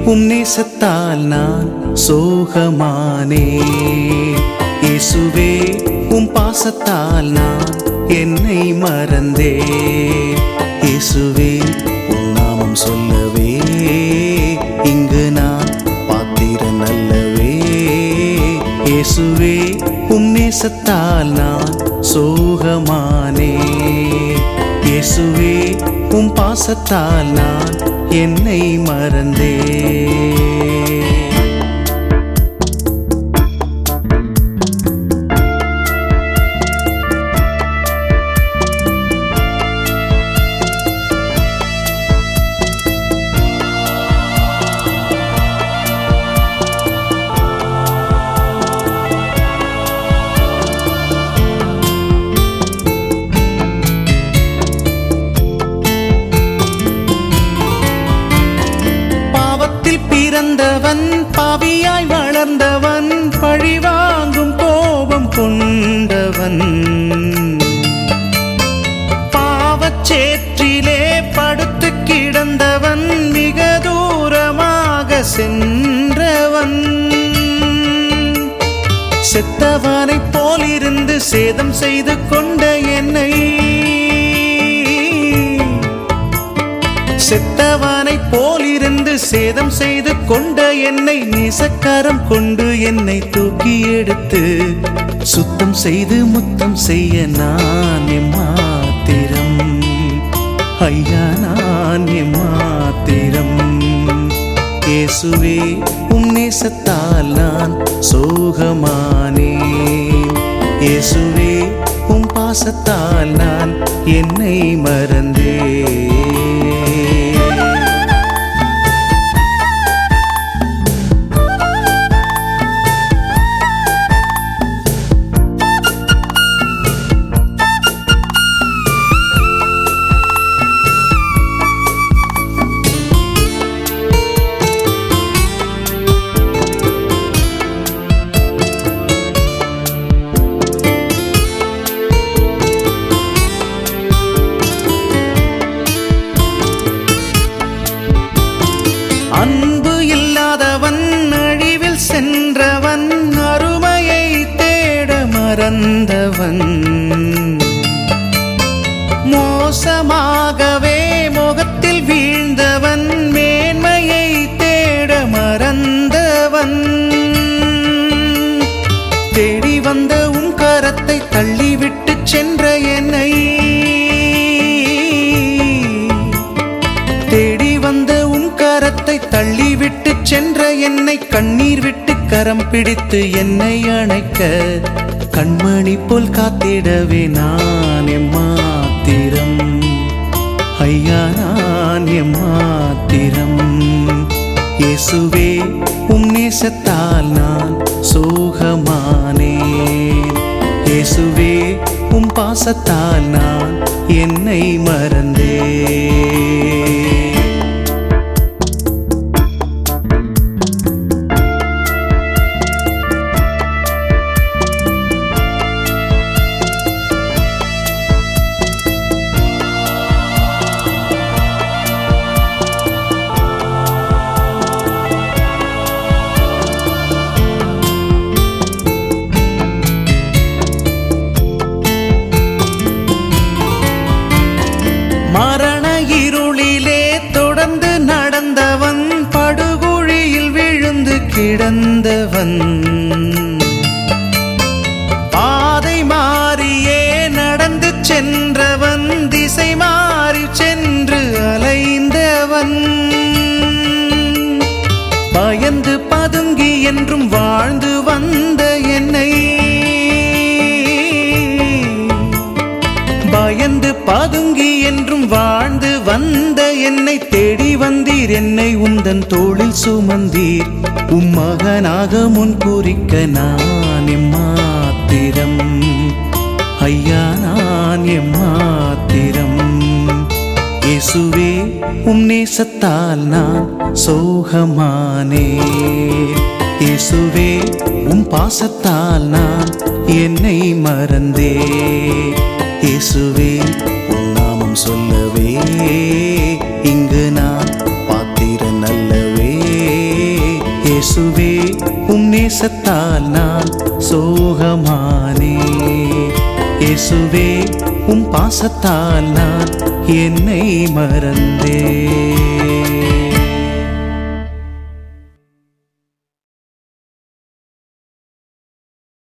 உம் நேசத்தால் நான் சோகமானே இயேசுவே உம் பாசத்தால் நான் என்னை மறந்தே இயேசுவே உம் நாமம் சொல்லவே இங்கு நான் பாத்திரன் அல்லவே இயேசுவே உம் நேசத்தால் நான் சோகமானே இயேசுவே உம் பாசத்தால் நான் என்னை மறந்தே பாவத்தில் பிறந்தவன் பாவியாய் வளர்ந்தவன் பழிவாங்கும் கோபம் கொண்டவன் பாவச்சேற்றிலே படுத்து கிடந்தவன் மிக தூரமாக சென்றவன் செத்தவனைப் போலிருந்து சேதம் செய்து கொண்ட என்னை செத்தவனைப் போலிருந்து சேதம் செய்து கொண்ட என்னை நேசக்காரம் கொண்டு என்னை தூக்கி எடுத்து சுத்தம் செய்து முத்தம் செய்ய நான் எம்மாத்திரம் ஐயா நான் எம்மாத்திரம் இயேசுவே உம் நேசத்தால் நான் சோகமானே இயேசுவே உம் பாசத்தால் நான் என்னை மறந்தே அன்பு இல்லாதவன் அழிவில் சென்றவன் அருமையை தேட மறந்தவன் மோசமாகவே முகத்தில் வீழ்ந்தவன் மேன்மையை தேட மறந்தவன் தேடி வந்த உன் கரத்தை தள்ளிவிட்டு சென்ற என்னை தேடி வந்த உன் கரத்தை தள்ளிவிட்டு சென்ற என்னை கண்ணீர் விட்டு கரம் பிடித்து என்னை அணைக்க கண்மணி போல் காத்திடவே நான் எம்மாத்திரம் ஐயா நான் எம்மாத்திரம் இயேசுவே உம் நேசத்தால் நான் சோகமானே இயேசுவே உம் பாசத்தால் நான் என்னை மறந்தே மரண இருளிலே தொடர்ந்து நடந்தவன் படுகுழியில் விழுந்து கிடந்தவன் பாதை மாறியே நடந்து சென்றவன் திசை மாறி சென்று அலைந்தவன் பயந்து பதுங்கி என்றும் வாழ்ந்து வந்த என்னை பயந்து பதுங்கி என்றும் வாழ்ந்து வந்த என்னை தேடி வந்தீர் என்னை உந்தன் தோளில் சுமந்தீர் உம் மகனாக முன் குறிக்க நான் எம்மாத்திரம் ஐயா நான் எம்மாத்திரம் இயேசுவே உம் நேசத்தால் நான் சோகமானே இயேசுவே உம் பாசத்தால் நான் என்னை மறந்தே இயேசுவே உம் நாமம் சொல்லவே இங்கு நான் பாத்திரன் அல்லவே இயேசுவே உம் பாசத்தால் நான் என்னை மறந்தேன்